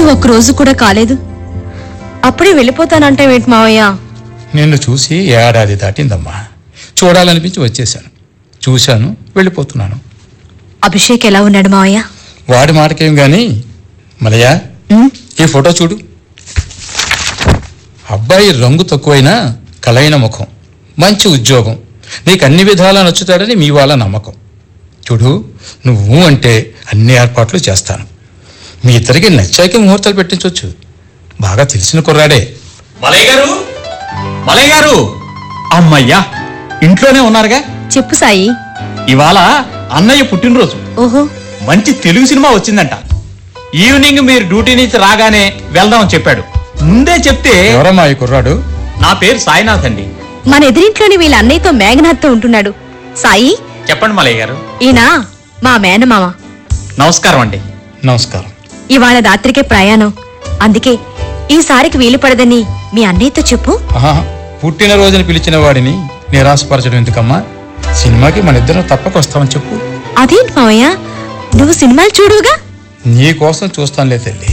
ఒక రోజు కూడా కాలేదు అప్పుడే వెళ్ళిపోతానంటావేంటి మావయ్య నిన్ను చూసి ఏడాది దాటిందమ్మా చూడాలనిపించి వచ్చేసాను చూశాను వెళ్ళిపోతున్నాను అభిషేక్ ఎలా ఉన్నాడు మావయ్య వాడి మాటకేం గాని మలయా ఉమ్, ఈ ఫోటో చూడు అబ్బాయి రంగు తక్కువైనా కలైన ముఖం మంచి ఉద్యోగం నీకు అన్ని విధాలా నచ్చుతాడని మీ వాళ్ళ నమ్మకం చూడు నువ్వు అంటే అన్ని ఏర్పాట్లు చేస్తాను మీ ఇద్దరికి నచ్చాకే ముహూర్తాలు పెట్టించవచ్చు బాగా తెలిసిన కుర్రాడే మలయ్య గారు మలయ్య గారు అమ్మయ్యా ఇంట్లోనే ఉన్నారుగా చెప్పు సాయి ఇవాళ అన్నయ్య పుట్టినరోజు ఓహో మంచి తెలుగు సినిమా వచ్చిందంట ఈవినింగ్ మీరు డ్యూటీ నుంచి రాగానే వెళ్దామని చెప్పాడు ముందే చెప్తే ఎవరమ్మా ఈ కుర్రాడు నా పేరు సాయినాథ్ అండి మన ఎదిరింట్లోని వీళ్ళ అన్నయ్యతో మేఘనాథ్తో ఉంటున్నాడు సాయి చెప్పండి మలయ్య గారు ఈయన మా మేనమామ నమస్కారం అండి నమస్కారం ఇవాళ రాత్రికే ప్రయాణం అందుకే ఈసారికి వీలు పడదని మీ అన్నయ్యతో చెప్పు ఆహా పుట్టినరోజున పిలిచిన వాడిని నిరాశపరచడం ఎందుకమ్మా సినిమాకి మన ఇద్దరం తప్పక వస్తామని చెప్పు అదేంటి మావయ్య నువ్వు సినిమాలు చూడుగా నీ కోసం చూస్తానులే తల్లి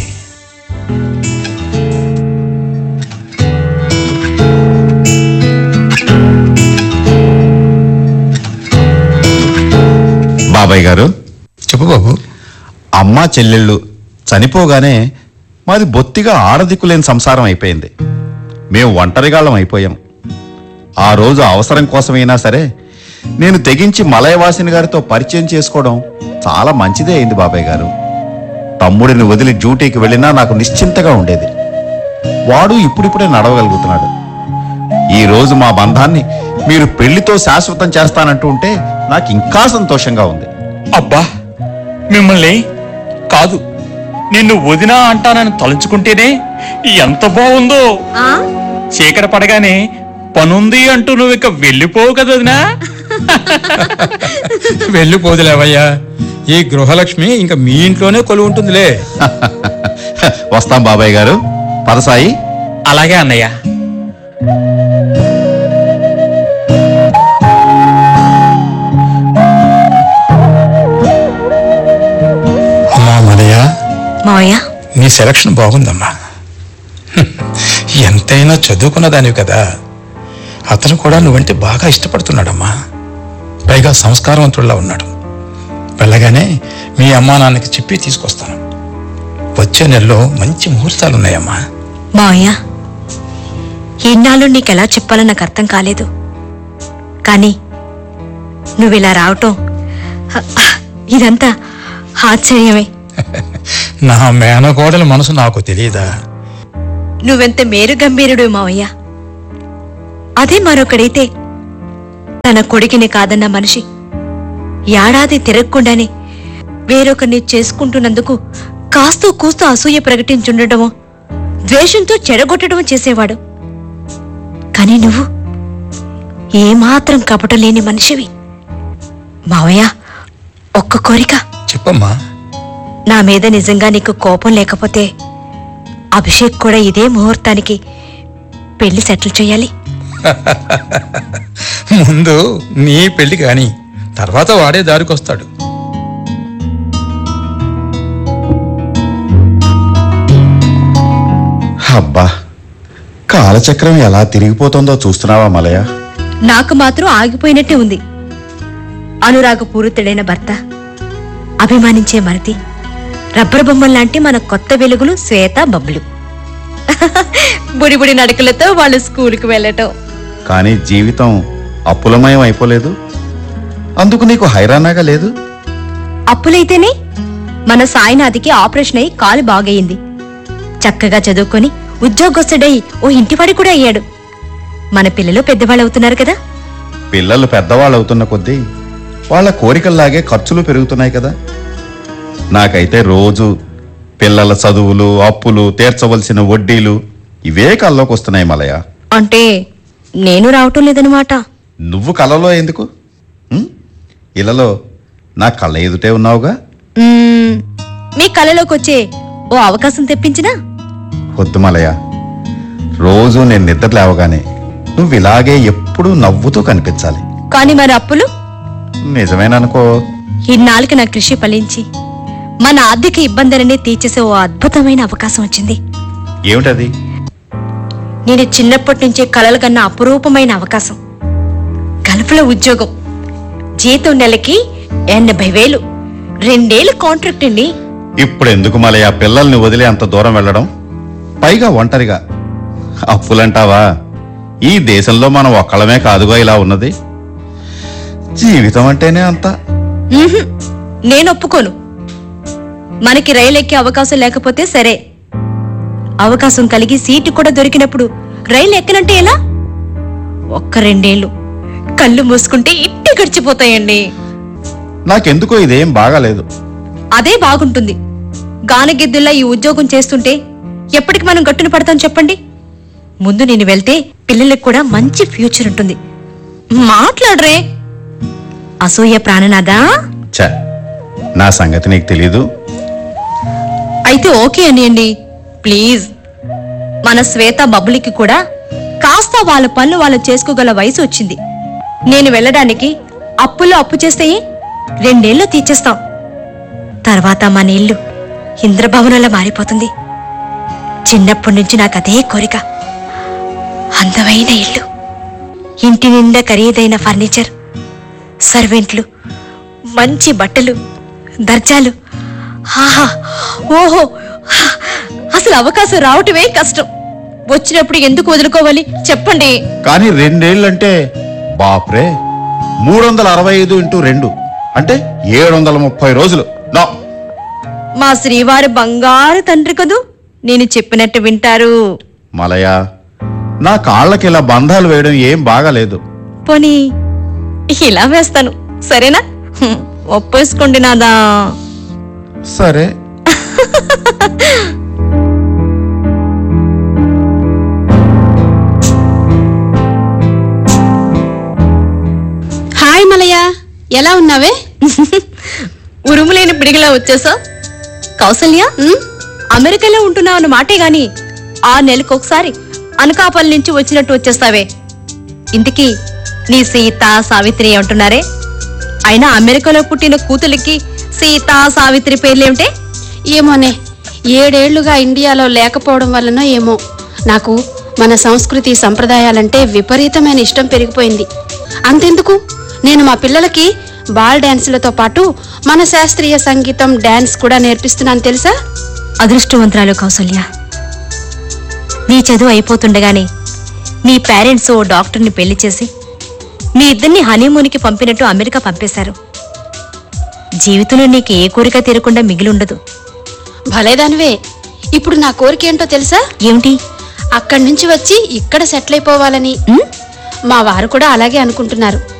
బాబాయ్ గారు చెప్పు బాబు అమ్మ చెల్లెళ్ళు చనిపోగానే మాది బొత్తిగా ఆడదిక్కులేని సంసారం అయిపోయింది మేము ఒంటరిగాళ్ళం అయిపోయాం ఆ రోజు అవసరం కోసమైనా సరే నేను తెగించి మలయవాసిని గారితో పరిచయం చేసుకోవడం చాలా మంచిదే అయింది బాబాయ్ గారు తమ్ముడిని వదిలి డ్యూటీకి వెళ్ళినా నాకు నిశ్చింతగా ఉండేది వాడు ఇప్పుడిప్పుడే నడవగలుగుతున్నాడు ఈ రోజు మా బంధాన్ని మీరు పెళ్లితో శాశ్వతం చేస్తానంటూ ఉంటే నాకు ఇంకా సంతోషంగా ఉంది అబ్బా మిమ్మల్ని కాదు నిన్ను వదినా అంటానని తలుచుకుంటేనే ఎంత బాగుందో ఆ చీకటి పడగానే పనుంది అంటూ నువ్వు ఇక వెళ్ళిపోవు కదా వదినా వెళ్ళిపోదులేవయ్యా ఈ గృహలక్ష్మి ఇంకా మీ ఇంట్లోనే కొలు ఉంటుందిలే వస్తాం బాబాయ్ గారు పదసాయి అలాగే అన్నయ్య అమ్మా మనయ్య మావయ్య నీ సెలక్షన్ బాగుందమ్మా హ్మ్. ఎంతైనా చదువుకున్న దానివి కదా అతను కూడా నువ్వంటే బాగా ఇష్టపడుతున్నాడమ్మా పైగా సంస్కారవంతుడిలా ఉన్నాడు వెళ్ళగానే మీ అమ్మా నాన్నకి చెప్పి తీసుకొస్తాను వచ్చే నెలలో మంచి ముహూర్తాలు ఉన్నాయమ్మా మావయ్య ఇన్నాళ్ళు నీకెలా చెప్పాలో నాకు అర్థం కాలేదు కానీ నువ్విలా రావటం హ- ఇదంతా ఆశ్చర్యమే నా మేనకోడల మనసు నాకు తెలియదా నువ్వెంత మేరు గంభీరుడు మావయ్య అదే మరొకడైతే తన కొడుకుని కాదన్న మనిషి ఏడాది తిరగకుండానే వేరొకరిని చేసుకుంటున్నందుకు కాస్తో కూస్తూ అసూయ ప్రకటించుండటమో ద్వేషంతో చెడగొట్టడమో చేసేవాడు కాని నువ్వు ఏమాత్రం కపటం లేని మనిషివి మావయ్య ఒక్క కోరిక చెప్పమ్మా నా మీద నిజంగా నీకు కోపం లేకపోతే అభిషేక్ కూడా ఇదే ముహూర్తానికి పెళ్లి సెటిల్ చేయాలి ముందు నీ పెళ్లి కాని తర్వాత వాడే దారికొస్తాడు అబ్బా కాలచక్రం ఎలా తిరిగిపోతుందో చూస్తున్నావా మలయ నాకు మాత్రం ఆగిపోయినట్టే ఉంది అనురాగపూరితుడైన భర్త అభిమానించే మరతి రబ్బర్ బొమ్మల్లాంటి మన కొత్త వెలుగులు శ్వేత బబ్బులు బుడి బుడి నడకలతో వాళ్ళు స్కూల్కి వెళ్ళటం కానీ జీవితం అప్పులమయం అయిపోలేదు అందుకు నీకు హైరానాగా లేదు అప్పులైతేనే మన సాయినాథికి ఆపరేషన్ అయి కాలు బాగయింది చక్కగా చదువుకొని ఉద్యోగస్తుడై ఓ ఇంటివాడి కూడా అయ్యాడు మన పిల్లలు పెద్దవాళ్ళు అవుతున్నారు కదా పిల్లలు పెద్దవాళ్ళు అవుతున్న కొద్దీ వాళ్ళ కోరికల్లాగే ఖర్చులు పెరుగుతున్నాయి కదా నాకైతే రోజు పిల్లల చదువులు అప్పులు తీర్చవలసిన వడ్డీలు ఇవే కల్లోకి వస్తున్నాయి మలయ అంటే నేను రావటం లేదనమాట నువ్వు కలలో ఎందుకు ఉం? ఇలాలో నా కళ్ళ ఎదుటే ఉన్నావుగా మ్మ్, మీ కళలోకి వచ్చే ఓ అవకాశం తెప్పించినా వద్దు మలయ రోజు నేను నిద్ర లేవగానే నువ్వు ఇలాగే ఎప్పుడూ నవ్వుతూ కనిపించాలి కానీ మరి అప్పులు నిజమేననుకో ఇన్నాళ్ళకి నా కృషి ఫలించి మన ఆర్థిక ఇబ్బందులనే తీర్చేసే ఓ అద్భుతమైన అవకాశం వచ్చింది ఏమిటది నేను చిన్నప్పటి నుంచే కలలు కన్న అపురూపమైన అవకాశం గల్ఫ్లో ఉద్యోగం జీతం నెలకి ఎనభై వేలు రెండేళ్ళు కాంట్రాక్ట్ అండి ఇప్పుడు ఎందుకు మలయ పిల్లల్ని వదిలి అంత దూరం వెళ్ళడం పైగా ఒంటరిగా అప్పులంటావా ఈ దేశంలో మనం ఒక్కళ్ళమే కాదుగా ఇలా ఉన్నది జీవితం అంటేనే అంత ఉహుం, నేను ఒప్పుకోను మనకి రైలు ఎక్కే అవకాశం లేకపోతే సరే అవకాశం కలిగి సీటు కూడా దొరికినప్పుడు రైలు ఎక్కనంటే ఎలా ఒక్క రెండేళ్లు కళ్ళు మూసుకుంటే ఇట్టి గడిచిపోతాయండి నాకెందుకో ఇదేం బాగాలేదు అదే బాగుంటుంది గానగిద్దుల్లా ఈ ఉద్యోగం చేస్తుంటే ఎప్పటికి మనం గట్టున పడతాం చెప్పండి ముందు నేను వెళ్తే పిల్లలకు కూడా మంచి ఫ్యూచర్ ఉంటుంది మాట్లాడరే అసూయ ప్రాణనాదా ఛ నా సంగతి నీకు తెలీదు అయితే ఓకే అనియండి ప్లీజ్ మన శ్వేత బబ్బులికి కూడా కాస్త వాళ్ళ పనులు వాళ్ళు చేసుకోగల వయసు వచ్చింది నేను వెళ్ళడానికి అప్పుల్లో అప్పు చేస్తే రెండేళ్ళు తీర్చేస్తాం తర్వాత మన ఇల్లు ఇంద్రభవనంలో మారిపోతుంది చిన్నప్పటి నుంచి నాకు అదే కోరిక అందమైన ఇల్లు ఇంటి నిండా ఖరీదైన ఫర్నిచర్ సర్వెంట్లు మంచి బట్టలు దర్జాలు ఆహా ఓహో అసలు అవకాశం రావటమే కష్టం వచ్చినప్పుడు ఎందుకు వదులుకోవాలి చెప్పండి కానీ రెండేళ్ళంటే బాప్రే మూడు వందల అరవై ఐదు ఇంటూ రెండు అంటే ఏడు వందల ముప్పై రోజులు నా మా శ్రీవారి బంగారు తండ్రి కదూ నేను చెప్పినట్టు వింటారు మలయ నా కాళ్ళకి ఇలా బంధాలు వేయడం ఏం బాగాలేదు పోనీ ఇలా వేస్తాను సరేనా హ్మ్, ఒప్పేసుకోండి నాదా సరే హాయ్ మలయ ఎలా ఉన్నావే ఉరుములేని పిడిగిలా వచ్చేసా కౌసల్య ఉమ్, అమెరికాలో ఉంటున్నావు అన్న మాటే గాని ఆ నెలకు ఒకసారి అనకాపల్లి నుంచి వచ్చినట్టు వచ్చేస్తావే ఇంటికి నీ సీత సావిత్రి అంటున్నారే అయినా అమెరికాలో పుట్టిన కూతులకి సీత సావిత్రి పేర్లేమిటే ఏమోనే ఏడేళ్లుగా ఇండియాలో లేకపోవడం వల్లనో ఏమో నాకు మన సంస్కృతి సంప్రదాయాలంటే విపరీతమైన ఇష్టం పెరిగిపోయింది అంతెందుకు నేను మా పిల్లలకి బాల్ డాన్సులతో పాటు మన శాస్త్రీయ సంగీతం డాన్స్ కూడా నేర్పిస్తున్నాను తెలుసా అదృష్టవంతురాలు కౌసల్య నీ చదువు అయిపోతుండగానే నీ పేరెంట్స్ ఓ డాక్టర్ని పెళ్లి చేసి మీ ఇద్దరిని హనీమూన్కి పంపినట్టు అమెరికా పంపేశారు జీవితంలో నీకు ఏ కోరిక తీరకుండా మిగిలుండదు భలేదానివే ఇప్పుడు నా కోరిక ఏంటో తెలుసా ఏమిటి అక్కడి నుంచి వచ్చి ఇక్కడ సెటిల్ అయిపోవాలని ఉమ్? మా వారు కూడా అలాగే అనుకుంటున్నారు